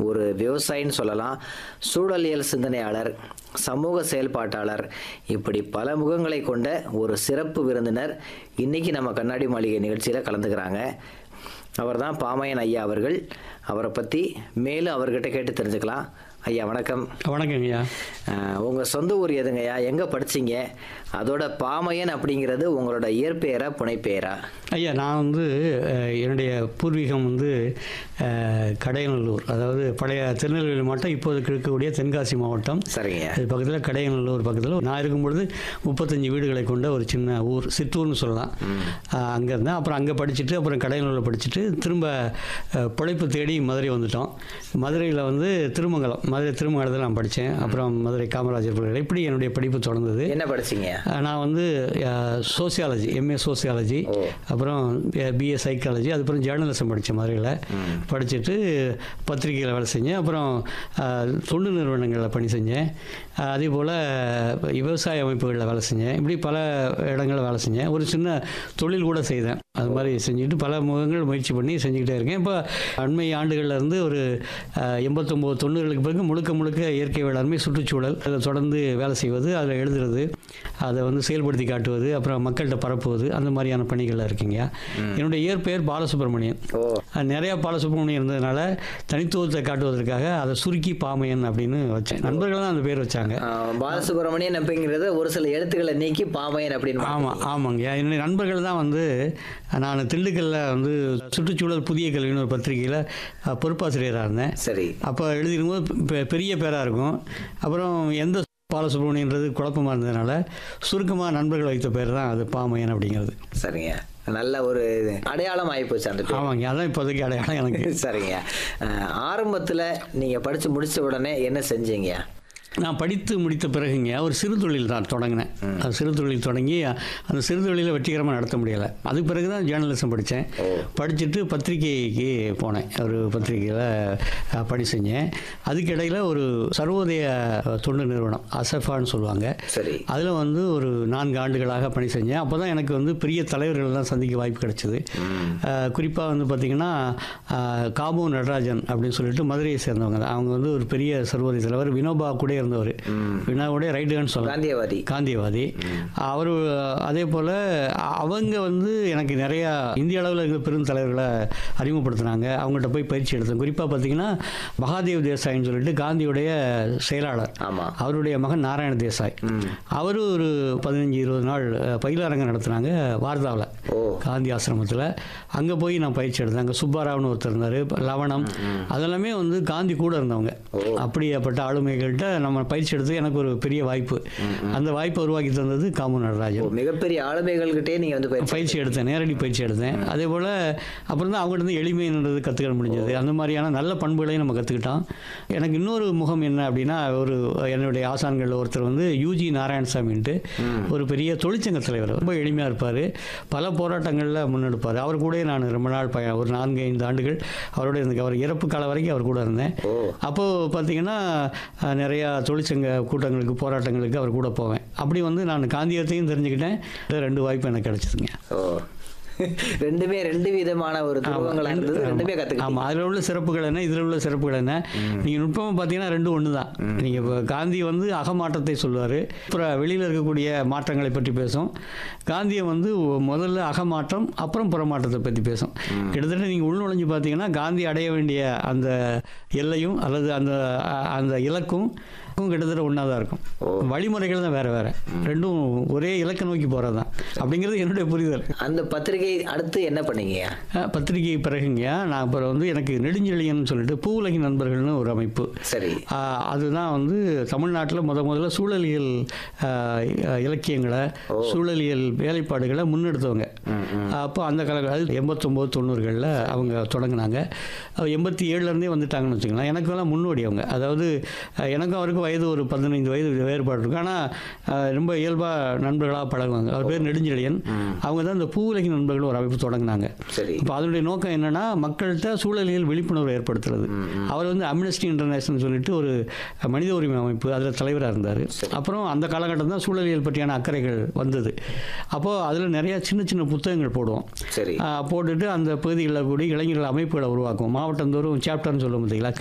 ஒரு விவசாயின்னு சொல்லலாம் சூழலியல் சிந்தனையாளர் சமூக செயல்பாட்டாளர் இப்படி பல முகங்களை கொண்ட ஒரு சிறப்பு விருந்தினர் இன்னைக்கு நம்ம கண்ணாடி மாளிகை நிகழ்ச்சியில் கலந்துக்கிறாங்க அவர்தான் பாமையன் ஐயா அவர்கள் அவரை பற்றி மேலும் அவர்கிட்ட கேட்டு தெரிஞ்சுக்கலாம் ஐயா வணக்கம் வணக்கங்க ஐயா அஹ், உங்க சொந்த ஊர் எதுங்கய்யா எங்க படிச்சீங்க அதோட பாமையன் அப்படிங்கிறது உங்களோட இயற்பெயரா புனைப்பெயரா ஐயா நான் வந்து அஹ், என்னுடைய பூர்வீகம் வந்து அஹ், கடையநல்லூர் அதாவது பழைய திருநெல்வேலி மாவட்டம் இப்போது இருக்கக்கூடிய தென்காசி மாவட்டம் சரிங்க அது பக்கத்தில் கடையநல்லூர் பக்கத்தில் நான் இருக்கும் பொழுது முப்பத்தஞ்சு வீடுகளை கொண்ட ஒரு சின்ன ஊர் சிற்றூர்னு சொல்லலாம் அங்கே இருந்தேன் அப்புறம் அங்கே படிச்சுட்டு அப்புறம் கடையநல்லூரில் படிச்சுட்டு திரும்ப அஹ், பிழைப்பு தேடி மதுரை வந்துட்டோம் மதுரையில் வந்து திருமங்கலம் மதுரை திருமங்கலத்தில் நான் படித்தேன் அப்புறம் மதுரை காமராஜர் பல்கலை இப்படி என்னுடைய படிப்பு தொடர்ந்தது என்ன படிச்சீங்க நான் வந்து சோசியாலஜி எம்ஏ சோசியாலஜி ஓ. அப்புறம் பிஏ சைக்காலஜி அதுக்கப்புறம் ஜேர்னலிசம் படித்தேன் மதுரையில் படிச்சுட்டு பத்திரிகையில் வேலை செஞ்சேன் அப்புறம் அஹ், தொண்டு நிறுவனங்களில் பணி செஞ்சேன் அஹ், அதே போல் விவசாய அமைப்புகளில் வேலை செஞ்சேன் இப்படி பல இடங்களில் வேலை செஞ்சேன் ஒரு சின்ன தொழில் கூட செய்தேன் அது மாதிரி செஞ்சுட்டு பல முகங்கள் முயற்சி பண்ணி செஞ்சுக்கிட்டே இருக்கேன் இப்போ அண்மை ஆண்டுகள்ல இருந்து ஒரு அஹ், எண்பத்தொம்போது தொண்ணூறுகளுக்கு பிறகு முழுக்க முழுக்க இயற்கை வேளாண்மை சுற்றுச்சூழல் அதை தொடர்ந்து வேலை செய்வது அதில் எழுதுறது அதை வந்து செயல்படுத்தி காட்டுவது அப்புறம் மக்கள்கிட்ட பரப்புவது அந்த மாதிரியான பணிகள்லாம் இருக்குங்க என்னுடைய இயற்பெயர் பாலசுப்ரமணியன் ஓ அஹ், நிறையா பாலசுப்ரமணியன் இருந்ததுனால தனித்துவத்தை காட்டுவதற்காக அதை சுருக்கி பாமையன் அப்படின்னு வச்சேன் நண்பர்கள் தான் அந்த பேர் வச்சாங்க அஹ், பாலசுப்ரமணியன் அப்படிங்கிறது ஒரு சில எழுத்துக்களை நீக்கி பாமையன் அப்படின்னு ஆமாம் ஆமாங்க என்னுடைய நண்பர்கள் தான் வந்து நான் திண்டுக்கல்லில் வந்து சுற்றுச்சூழல் புதிய கல்வின்னு ஒரு பத்திரிகையில் பொறுப்பாசிரியராக இருந்தேன் சரி அப்போ எழுதிருக்கும்போது பெ- பெரிய பேராக இருக்கும் அப்புறம் எந்த பாலசுப்ரமணியன்றது குழப்பமாக இருந்ததுனால சுருக்கமாக நண்பர்கள் வைத்த பேர் தான் அது பாமையன் அப்படிங்கிறது சரிங்க நல்ல ஒரு அடையாளம் ஆயிப்போச்சு அந்த பேர் ஆமாங்க அதான் இப்போதைக்கு அடையாளம் எனக்கு சரிங்க அஹ், ஆரம்பத்துல நீங்க படிச்சு முடிச்ச உடனே என்ன செஞ்சீங்க நான் படித்து முடித்த பிறகுங்க ஒரு சிறு தொழில் தான் தொடங்கினேன் அது சிறு தொழில் தொடங்கி அந்த சிறு தொழிலை வெற்றிகரமாக நடத்த முடியலை அதுக்கு பிறகு தான் ஜேர்னலிசம் படித்தேன் படிச்சுட்டு பத்திரிகைக்கு போனேன் ஒரு பத்திரிகையில் பணி செஞ்சேன் அதுக்கு இடையில் ஒரு சர்வோதய தொண்டு நிறுவனம் அசஃபான்னு சொல்லுவாங்க சரி அதில் வந்து ஒரு நான்கு ஆண்டுகளாக பணி செஞ்சேன் அப்போ தான் எனக்கு வந்து பெரிய தலைவர்கள்லாம் சந்திக்க வாய்ப்பு கிடைச்சிது குறிப்பாக வந்து பார்த்திங்கன்னா காபு நடராஜன் அப்படின்னு சொல்லிட்டு மதுரையை சேர்ந்தவங்க தான். அவங்க வந்து ஒரு பெரிய சர்வதேச தலைவர் வினோபா கூட இருந்தவர் வினோபாவுடைய ரைட் ஹேண்ட் சொல்லலாம் காந்தியவாதி காந்தியவாதி அவர் அதே போல் அவங்க வந்து எனக்கு நிறையா இந்திய அளவில் இருக்கிற பெரும் தலைவர்களை அறிமுகப்படுத்தினாங்க அவங்கள்ட்ட போய் பயிற்சி எடுத்தேன் குறிப்பாக பார்த்தீங்கன்னா மகாதேவ் தேசாய்ன்னு சொல்லிட்டு காந்தியுடைய செயலாளர் ஆமா அவருடைய மகன் நாராயண தேசாய் அவர் ஒரு பதினஞ்சு இருபது நாள் அஹ், பயிலரங்கம் நடத்துனாங்க வார்தாவில் ஓ காந்தி ஆசிரமத்தில் அங்கே போய் நான் பயிற்சி எடுத்தேன் அங்கே சுப்பாராவ்னு ஒருத்தர் இருந்தார் லவணம் அதெல்லாமே வந்து காந்தி கூட இருந்தவங்க அப்படியாப்பட்ட ஆளுமைகள்கிட்ட நம்ம பயிற்சி எடுத்து எனக்கு ஒரு பெரிய வாய்ப்பு அந்த வாய்ப்பை உருவாக்கி தந்தது காமு ஓ, நடராஜன் மிகப்பெரிய ஆளுமைகள்கிட்டே நீங்க வந்து பயிற்சி பயிற்சி எடுத்தேன் நேரடி பயிற்சி எடுத்தேன் அதே போல் அப்புறம் தான் அவங்ககிட்ட இருந்து எளிமைன்றது கற்றுக்க முடிஞ்சது அந்த மாதிரியான நல்ல பண்புகளையும் நம்ம கற்றுக்கிட்டோம் எனக்கு இன்னொரு முகம் என்ன அப்படின்னா ஒரு என்னுடைய ஆசான்கள் ஒருத்தர் வந்து யூஜி நாராயணசாமின்ட்டு ஒரு பெரிய தொழிற்சங்க தலைவர் ரொம்ப எளிமையாக இருப்பார் பல போராட்டங்களில் முன்னெடுப்பார் அவர் கூட நான் ரொம்ப நாள் பய ஒரு நான்கு ஐந்து ஆண்டுகள் அவரோட இருந்த அவர் இறப்பு காலம் வரைக்கும் அவர் கூட இருந்தேன் ஓ அப்போது பார்த்தீங்கன்னா அஹ், நிறையா தொழிற்சங்க கூட்டங்களுக்கு போராட்டங்களுக்கு அவர் கூட போவேன் அப்படி வந்து நான் காந்தியத்தையும் தெரிஞ்சுக்கிட்டேன் இது ரெண்டு வாய்ப்பு எனக்கு கிடைச்சதுங்க ஓ ரெண்டுமே ரெண்டு விதமான ஒரு துருவங்களா இருந்தது ரெண்டுமே கத்துக்கிட்டீங்க ஆமாம் அதில் உள்ள சிறப்புகள் என்ன இதில் உள்ள சிறப்புகள் என்ன நீங்கள் நுட்பமாக பார்த்தீங்கன்னா ரெண்டும் ஒன்று தான் நீங்கள் இப்போ காந்தி வந்து அகமாற்றத்தை சொல்லுவார் அப்புறம் வெளியில் இருக்கக்கூடிய மாற்றங்களை பற்றி பேசும் காந்தியை வந்து முதல்ல அகமாற்றம் அப்புறம் புறமாற்றத்தை பற்றி பேசும் கிட்டத்தட்ட நீங்கள் உள்நுழைஞ்சு பார்த்தீங்கன்னா காந்தி அடைய வேண்டிய அந்த எல்லையும் அல்லது அந்த அ- அந்த இலக்கும் கிட்டத்தட்ட ஒன்றா தான் இருக்கும் வழிமுறைகள் தான் வேறு வேறு ரெண்டும் ஒரே இலக்கை நோக்கி போகிறது தான் அப்படிங்கிறது என்னுடைய புரிதல் அந்த பத்திரிகை அடுத்து என்ன பண்ணீங்க அஹ், பத்திரிகை பிறகுங்க நான் அப்புறம் வந்து எனக்கு நெடுஞ்செழியன் சொல்லிட்டு பூவுலகி நண்பர்கள்னு ஒரு அமைப்பு சரி ஆஹ், அதுதான் வந்து தமிழ்நாட்டில் முத முதல்ல சூழலியல் ஆஹ், இலக்கியங்களை சூழலியல் வேலைப்பாடுகளை முன்னெடுத்தவங்க அப்போ அந்த காலங்கள் எண்பத்தொம்போது தொண்ணூறுகளில் அவங்க தொடங்கினாங்க எண்பத்தி ஏழுலேருந்தே வந்துட்டாங்கன்னு வச்சுக்கலாம் எனக்கெல்லாம் முன்னோடி அவங்க அதாவது அஹ், எனக்கும் அவருக்கும் வயது ஒரு பதினைந்து வயது வேறுபாடு இருக்கும் ஆனால் ரொம்ப இயல்பாக நண்பர்களாக பழகுவாங்க அவர் பேர் நெடுஞ்செழியன் அவங்க தான் இந்த பூவுலகி நண்பர்கள் ஒரு அமைப்பு தொடங்கினாங்க சரி இப்போ அதனுடைய நோக்கம் என்னன்னா மக்கள்கிட்ட சூழலியல் விழிப்புணர்வு ஏற்படுத்துறது அவர் வந்து அம்னஸ்டி இன்டர்நேஷனல் சொல்லிட்டு ஒரு மனித உரிமை அமைப்பு அதில் தலைவராக இருந்தார் அப்புறம் அந்த காலகட்டம் தான் சூழலியல் பற்றியான அக்கறைகள் வந்தது அப்போது அதில் நிறைய சின்ன சின்ன புத்தகங்கள் போடுவோம் சரி ஆஹ் போட்டுட்டு அந்த பகுதிகளில் கூடி இளைஞர்கள் அமைப்புகளை உருவாக்குவோம் மாவட்டந்தோறும் சாப்டர்னு சொல்லுவோம் பார்த்தீங்களா